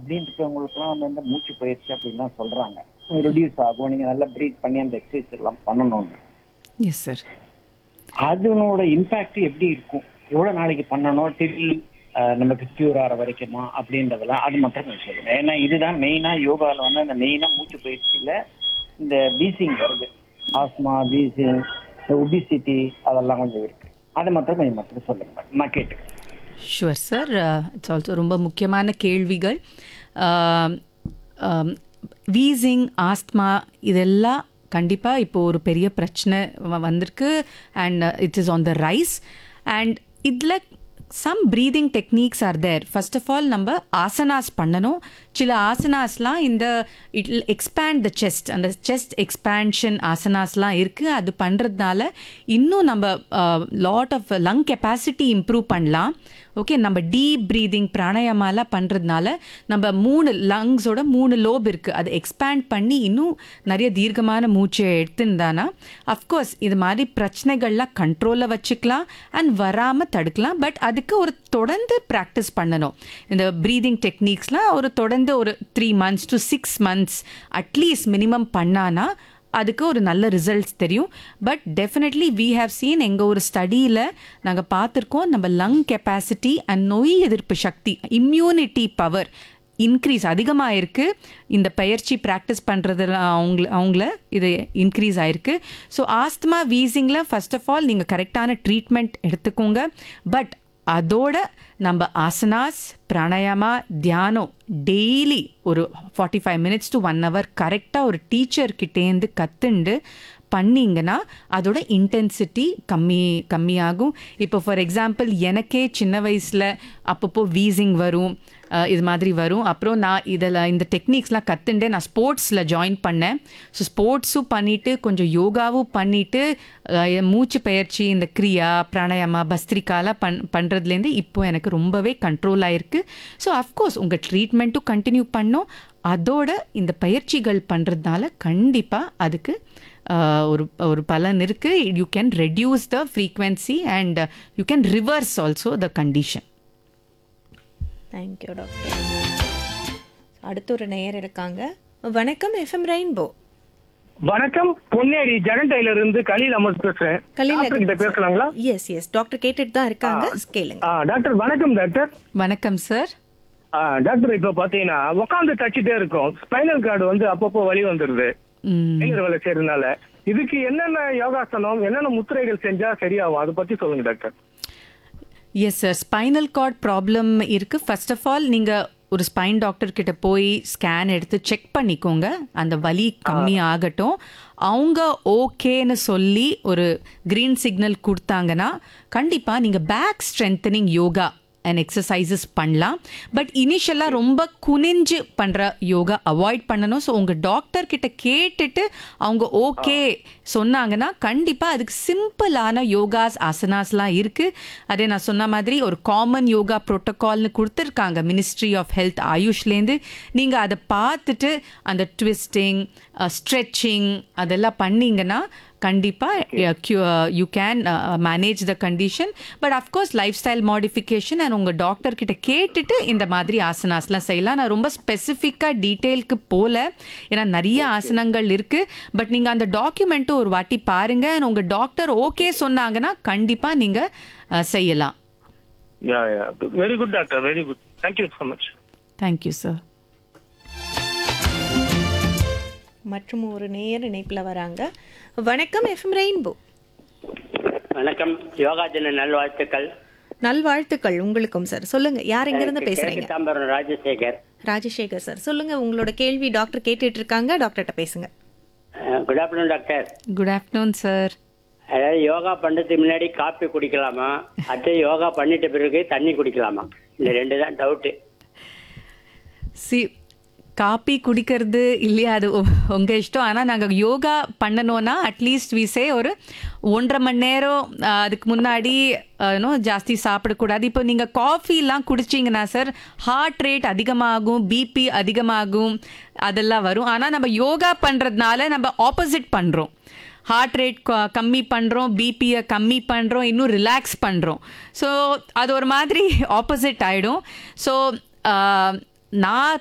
அப்படின்னு இருக்கவங்களுக்குலாம் வந்து இந்த மூச்சு பயிற்சி அப்படின்லாம் சொல்றாங்க ரெடியூஸ் ஆகும் நீங்க நல்லா ப்ரீத் பண்ணி அந்த எக்ஸசைஸ் எல்லாம் பண்ணணும்னு எஸ் சார் அதனோட இம்பாக்ட் எப்படி இருக்கும் எவ்வளவு நாளைக்கு பண்ணணும் டில் நமக்கு கியூர் ஆகிற வரைக்குமா அப்படின்றதெல்லாம் அது மட்டும் கொஞ்சம் சொல்லுங்க ஏன்னா இதுதான் மெயினா யோகால வந்து அந்த மெயினா மூச்சு பயிற்சியில இந்த வீசிங் வருது ஆஸ்மா வீசிங் ஒபிசிட்டி அதெல்லாம் கொஞ்சம் இருக்கு அதை மட்டும் கொஞ்சம் மட்டும் சொல்லுங்க நான் கேட்டுக்கிறேன் ஷுவர் சார் இட்ஸ் ஆல்சோ ரொம்ப முக்கியமான கேள்விகள் வீசிங் ஆஸ்த்மா இதெல்லாம் கண்டிப்பாக இப்போ ஒரு பெரிய பிரச்சனை வ- வந்திருக்கு and it is on the rise and இதில் some breathing techniques are there first of all நம்ம ஆசனாஸ் பண்ணணும் சில ஆசனாஸ்லாம் இந்த இட் எக்ஸ்பேண்ட் த செஸ்ட் அந்த செஸ்ட் எக்ஸ்பேன்ஷன் ஆசனாஸ்லாம் இருக்குது அது பண்ணுறதுனால இன்னும் நம்ம lot of lung capacity improve பண்ணலாம் ஓகே நம்ம டீப் ப்ரீதிங் பிராணாயாமாலாம் பண்ணுறதுனால நம்ம மூணு லங்ஸோட மூணு லோப் இருக்குது அது எக்ஸ்பேண்ட் பண்ணி இன்னும் நிறைய தீர்க்கமான மூச்சை எடுத்துருந்தானா அஃப்கோர்ஸ் இது மாதிரி பிரச்சனைகள்லாம் கண்ட்ரோலில் வச்சுக்கலாம் அண்ட் வராமல் தடுக்கலாம் பட் அதுக்கு ஒரு தொடர்ந்து ப்ராக்டிஸ் பண்ணணும் இந்த ப்ரீதிங் டெக்னிக்ஸ்லாம் ஒரு தொடர்ந்து ஒரு three months to six months at least minimum பண்ணானா அதுக்கு ஒரு நல்ல ரிசல்ட்ஸ் தெரியும் but definitely we have seen எங்கள் ஒரு ஸ்டடியில் நாங்கள் பார்த்துருக்கோம் நம்ம லங் கெப்பாசிட்டி அண்ட் நோய் எதிர்ப்பு சக்தி இம்யூனிட்டி பவர் இன்க்ரீஸ் அதிகமாக இருக்குது இந்த பயிற்சி ப்ராக்டிஸ் பண்ணுறதுல அவங்கள அவங்கள இது இன்க்ரீஸ் ஆயிருக்கு ஸோ ஆஸ்துமா வீசிங்கில் ஃபர்ஸ்ட் ஆஃப் ஆல் நீங்கள் கரெக்டான ட்ரீட்மெண்ட் எடுத்துக்கோங்க பட் அதோட நம்ம ஆசனாஸ் பிராணாயாமா தியானம் டெய்லி ஒரு forty five minutes to one hour கரெக்டாக ஒரு டீச்சர் கிட்டேருந்து கற்றுண்டு பண்ணிங்கன்னா அதோட இன்டென்சிட்டி கம்மி கம்மியாகும் இப்போ ஃபார் எக்ஸாம்பிள் எனக்கே சின்ன வயசில் அப்பப்போ வீசிங் வரும் அஹ், இது மாதிரி வரும் அப்புறம் நான் இதில் இந்த டெக்னிக்ஸ்லாம் கற்றுண்டே நான் ஸ்போர்ட்ஸில் ஜாயின் பண்ணேன் ஸோ ஸ்போர்ட்ஸும் பண்ணிவிட்டு கொஞ்சம் யோகாவும் பண்ணிவிட்டு மூச்சு பயிற்சி இந்த கிரியா பிராணாயாமா பஸ்திரிக்காலாம் பண் பண்ணுறதுலேருந்து இப்போ எனக்கு ரொம்பவே கண்ட்ரோல் ஆயிருக்கு ஸோ அஃப்கோர்ஸ் உங்கள் ட்ரீட்மெண்ட்டும் கண்டினியூ பண்ணோம் அதோட இந்த பயிற்சிகள் பண்ணுறதுனால கண்டிப்பாக அதுக்கு ஆஹ், ஒரு ஒரு பலன் இருக்குது you can reduce the frequency and you can reverse also the condition thank you doctor அடுத்து ஒரு நேயர் இருக்காங்க வணக்கம் எஃப்எம் ரெயின்போ வணக்கம் பொன்னேரி ஜெகன் டெய்லர் இருந்து கலீல் அமர் பேசுறேன் டாக்டர் கிட்ட பேசலாங்களா எஸ் எஸ் டாக்டர் கேட்டுட்டு தான் இருக்காங்க கேளுங்க ஆ, டாக்டர் வணக்கம் டாக்டர் வணக்கம் சார் ஆ, டாக்டர் இப்ப பாத்தீங்கன்னா உட்காந்து தச்சிட்டே இருக்கும் ஸ்பைனல் கார்டு வந்து அப்பப்போ வலி வந்துருது இளைஞர் வேலை செய்யறதுனால இதுக்கு என்னென்ன யோகாசனம் என்னென்ன முத்திரைகள் செஞ்சா சரியாகும் அதை பத்தி சொல்லுங்க doctor yes sir spinal cord problem இருக்குது ஃபர்ஸ்ட் ஆஃப் ஆல் நீங்கள் ஒரு ஸ்பைன் டாக்டர் கிட்ட போய் ஸ்கேன் எடுத்து செக் பண்ணிக்கோங்க அந்த வலி கம்மி ஆகட்டும் அவங்க ஓகேன்னு சொல்லி ஒரு க்ரீன் சிக்னல் கொடுத்தாங்கன்னா கண்டிப்பாக நீங்கள் back strengthening yoga and exercises பண்ணலாம் பட் இனிஷியலாக ரொம்ப குனிஞ்சு பண்ணுற யோகா அவாய்ட் பண்ணணும் ஸோ உங்கள் டாக்டர் கிட்ட கேட்டுட்டு அவங்க ஓகே சொன்னாங்கன்னா கண்டிப்பாக அதுக்கு சிம்பிளான யோகாஸ் ஆசனாஸ்லாம் இருக்குது அதே நான் சொன்ன மாதிரி ஒரு காமன் யோகா ப்ரோட்டோகால்னு கொடுத்துருக்காங்க மினிஸ்ட்ரி ஆஃப் ஹெல்த் ஆயுஷ்லேருந்து நீங்கள் அதை பார்த்துட்டு அந்த ட்விஸ்டிங் ஸ்ட்ரெச்சிங் அதெல்லாம் பண்ணீங்கன்னா கண்டிப்பாக you can manage the condition but of course lifestyle modification and உங்கள் டாக்டர் கிட்ட கேட்டுட்டு இந்த மாதிரி ஆசனாஸ்லாம் செய்யலாம் நான் ரொம்ப ஸ்பெசிஃபிக்காக டீட்டெயிலுக்கு போல ஏன்னா நிறைய ஆசனங்கள் இருக்குது பட் நீங்கள் அந்த டாக்குமெண்ட்டும் ஒரு வாட்டி பாருங்க and உங்கள் டாக்டர் ஓகே சொன்னாங்கன்னா கண்டிப்பாக நீங்கள் செய்யலாம் yeah yeah very good doctor very good thank you so much thank you sir மற்றும் ஒரு நேயர் இணைப்புல வராங்க வணக்கம் எஃப்எம் ரெயின்போ வணக்கம் யோகா தின நல்வாழ்த்துக்கள் நல்வாழ்த்துக்கள் உங்களுக்கும் சார் சொல்லுங்க யார் எங்க இருந்து பேசுறீங்க கிழக்கு தாம்பரம் ராஜசேகர் ராஜசேகர் சார் சொல்லுங்க உங்களோட கேள்வி டாக்டர் கேட்டுட்டு இருக்காங்க டாக்டர்கிட்ட பேசுங்க good afternoon doctor good afternoon sir அதாவது யோகா பண்ணுறதுக்கு முன்னாடி காப்பி குடிக்கலாமா அடுத்து யோகா பண்ணிட்ட பிறகு தண்ணி குடிக்கலாமா இந்த ரெண்டு தான் டவுட்டு சி காப்பி குடிக்கிறது இல்லையா அது உ- உங்க இஷ்டம் ஆனால் நாங்கள் யோகா பண்ணணும்னா அட்லீஸ்ட் வீசே ஒரு ஒன்றரை மணி நேரம் ஆ, அதுக்கு முன்னாடி இன்னும் ஜாஸ்தி சாப்பிடக்கூடாது இப்போ நீங்கள் காஃபிலாம் குடிச்சிங்கன்னா சார் ஹார்ட் ரேட் அதிகமாகும் பிபி அதிகமாகும் அதெல்லாம் வரும் ஆனால் நம்ம யோகா பண்ணுறதுனால நம்ம ஆப்போசிட் பண்ணுறோம் ஹார்ட் ரேட் கம்மி பண்ணுறோம் பிபியை கம்மி பண்ணுறோம் இன்னும் ரிலாக்ஸ் பண்ணுறோம் ஸோ அது ஒரு மாதிரி ஆப்போசிட் ஆகிடும் ஸோ நான்